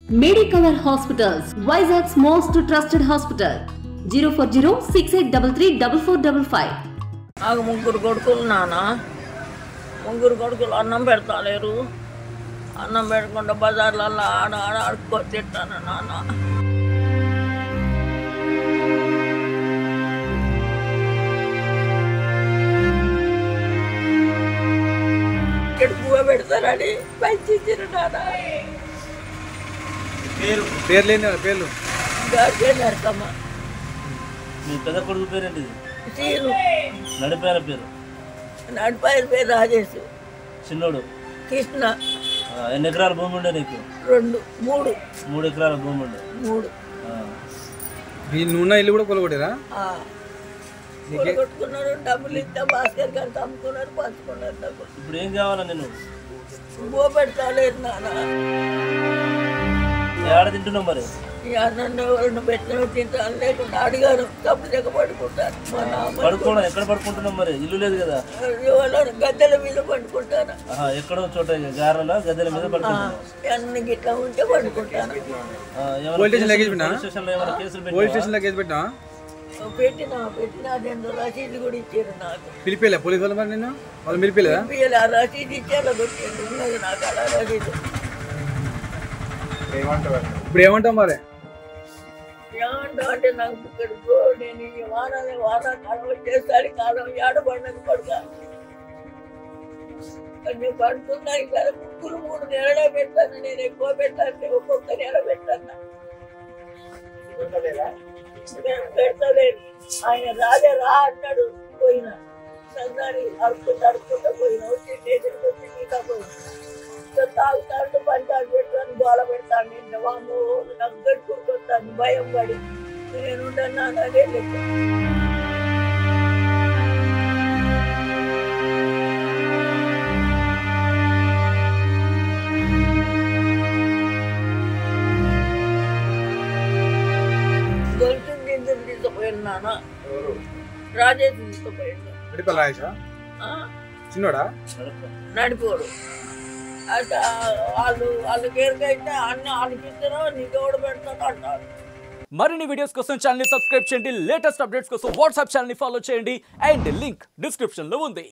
Medicover hospitals Vizag's most trusted hospital zero four zero six eight double three double four double five నాకు ముగ్గురు కొడుకులు నాన్న ముగ్గురు కొడుకులు అన్నం పెడతాలేరు అన్నం పెట్టకుండా బజార్లలో ఆడ ఆడ ఆడుకో తిట్టాను నాన్న ఇక్కడ పువ్వు పెడతారని పంచించారు నాన్న పేరు పేర్లు ఏంటి వాళ్ళ పేర్లు గాడికే నరకమ్మ మీ పెద్ద కొడుకు పేరేంటి సీను నడిపేర పేరు నడిపాయల పేరు రాజేష్ చిన్నోడు కృష్ణ ఆ, ఎన్ని ఎకరాల భూమి ఉండే నీకు రెండు మూడు మూడు ఎకరాల భూమి ఉండే మూడు ఆ. మీ నున్న ఇల్లు కూడా కొలగొట్టారా ఆ. కొట్టుకున్నారు డబ్బులు ఇస్తే భాస్కర్ గారికి అమ్ముకున్నారు పంచుకున్నారు డబ్బులు ఇప్పుడు ఏం కావాలా నేను బో పెడతాలేరు నాన్న ఏడ తింటున్నావు మరి ఈ అన్నం ఎవరిని పెట్టిన తింటాను లేకుండా అడిగారు డబ్బు దగ్గర పడుకుంటారు మా నాన్న పడుకోవడం ఎక్కడ పడుకుంటున్నావు మరి ఇల్లు లేదు కదా ఎవరో గద్దెల మీద పండుకుంటాను ఆహా, ఎక్కడో చోట గారెల గద్దెల మీద పడుకుంటున్నావు అన్ని గిట్లా ఉంటే పండుకుంటాను ఆ, ఏమైనా పోలీస్ స్టేషన్ లగేజ్ కేసులు- పెట్టినా? పోలీస్ స్టేషన్లో ఏమైనా కేసులు పోలీస్ పెట్టినావా? స్టేషన్లో కేసు పెట్టినా పెట్టిన పెట్టిన అదేందో రసీదు కూడా ఇచ్చారు నాకు పిలిపేలే పోలీస్ వాళ్ళు మరి నేను వాళ్ళు పిలిపేలేదా పిల్లలు ఆ రసీదు ఇచ్చారు కొట్టేది ఉన్నది నాకు అలా రసీదు ఇప్పుడు ఏమంటాం మరి ఏమంటా అంటే నాకు ఇక్కడ పో, నేను ఈ వారాన్ని వారాకాలం వచ్చేసరి కాలం ఏడబడినది పడుక కొంచెం పడుతున్నాయి కదా ముగ్గురు మూడు నెలలే పెట్టాను నేను ఎక్కువ పెట్టాను ఒక్కొక్క నెల పెట్టాను నేను పెట్టలేదు ఆయన రాజే రా అన్నాడు పోయినా సందాని అడుపుకుంటూ అడుపుకుంటూ పోయినా వచ్చి స్టేషన్కి వచ్చి ఇంకా పోయినా తాగుతాడు పంచాలు పెడతాను గోల పెడతాను నిన్న వాము నాకు గట్టుకుంటాను భయం పడి నేనుండన్నా అదే లెక్క గొలుసు గింజలు తీసుకుపోయాను నాన్న రాజేష్ తీసుకుపోయాడు పిలిపేల రాయేషా ఆ? చిన్నోడా నడుపు. నడిపోడు అంటే వాళ్ళు వాళ్ళకి ఎరుకైతే అన్ని వాళ్ళకి ఇస్తారో నీకు ఎవడు పెడతాడో అంటారు మరిన్ని వీడియోస్ కోసం ఛానల్ సబ్స్క్రైబ్ చేయండి లేటెస్ట్ అప్డేట్స్ కోసం వాట్సాప్ ఛానల్ ఫాలో చేయండి అండ్ లింక్ డిస్క్రిప్షన్ లో ఉంది